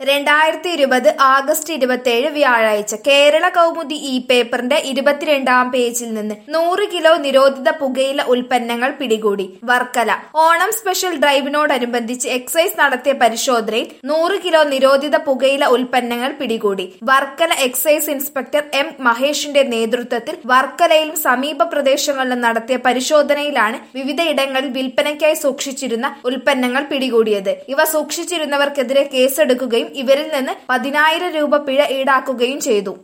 രണ്ടായിരത്തി ഇരുപത് ആഗസ്റ്റ് ഇരുപത്തിയേഴ് വ്യാഴാഴ്ച കേരള കൗമുദി ഇ പേപ്പറിന്റെ ഇരുപത്തിരണ്ടാം പേജിൽ നിന്ന് നൂറ് കിലോ നിരോധിത പുകയില ഉൽപ്പന്നങ്ങൾ പിടികൂടി വർക്കല ഓണം സ്പെഷ്യൽ ഡ്രൈവിനോടനുബന്ധിച്ച് എക്സൈസ് നടത്തിയ പരിശോധനയിൽ നൂറ് കിലോ നിരോധിത പുകയില ഉൽപ്പന്നങ്ങൾ പിടികൂടി വർക്കല എക്സൈസ് ഇൻസ്പെക്ടർ എം മഹേഷിന്റെ നേതൃത്വത്തിൽ വർക്കലയിലും സമീപ പ്രദേശങ്ങളിലും നടത്തിയ പരിശോധനയിലാണ് വിവിധയിടങ്ങളിൽ വിൽപ്പനയ്ക്കായി സൂക്ഷിച്ചിരുന്ന ഉൽപ്പന്നങ്ങൾ പിടികൂടിയത് ഇവ സൂക്ഷിച്ചിരുന്നവർക്കെതിരെ കേസെടുക്കുകയും ഇവരിൽ നിന്ന് പതിനായിരം രൂപ പിഴ ഈടാക്കുകയും ചെയ്തു